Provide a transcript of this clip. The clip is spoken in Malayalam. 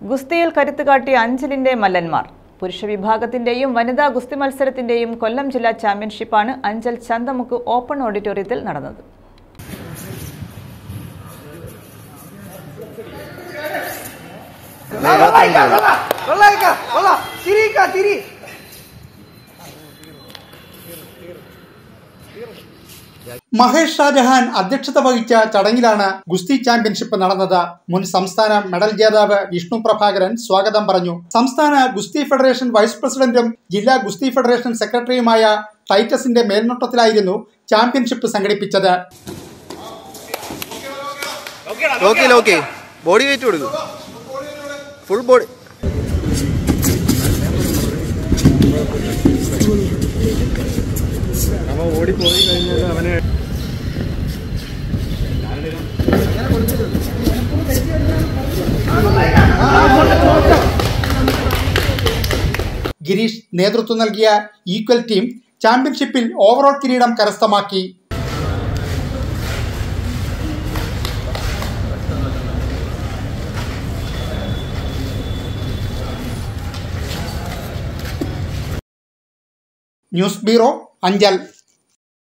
ഗുസ്തിയിൽ കരുത്ത് കാട്ടിയ അഞ്ചലിന്റെ മല്ലന്മാർ പുരുഷ വിഭാഗത്തിന്റെയും വനിതാ ഗുസ്തി മത്സരത്തിന്റെയും കൊല്ലം ജില്ലാ ചാമ്പ്യൻഷിപ്പാണ് അഞ്ചൽ ചന്തമുക്ക് ഓപ്പൺ ഓഡിറ്റോറിയത്തിൽ നടന്നത് കൊള്ളായിക്ക കൊള്ളാം തിരിക്ക തിരി മഹേഷ് ഷാജഹാൻ അധ്യക്ഷത വഹിച്ച ചടങ്ങിലാണ് ഗുസ്തി ചാമ്പ്യൻഷിപ്പ് നടന്നത് മുൻ സംസ്ഥാന മെഡൽ ജേതാവ് വിഷ്ണു പ്രഭാകരൻ സ്വാഗതം പറഞ്ഞു സംസ്ഥാന ഗുസ്തി ഫെഡറേഷൻ വൈസ് പ്രസിഡന്റും ജില്ലാ ഗുസ്തി ഫെഡറേഷൻ സെക്രട്ടറിയുമായ ടൈറ്റസിന്റെ മേൽനോട്ടത്തിലായിരുന്നു ചാമ്പ്യൻഷിപ്പ് സംഘടിപ്പിച്ചത് ഓക്കെ ഓക്കെ ബോഡി വെയിറ്റ് കൊടുക്കും ഫുൾ ബോഡി ഗിരീഷ് നേതൃത്വം നൽകിയ ഈക്വൽ ടീം ചാമ്പ്യൻഷിപ്പിൽ ഓവറോൾ കിരീടം കരസ്ഥമാക്കി ന്യൂസ് ബ്യൂറോ അഞ്ചൽ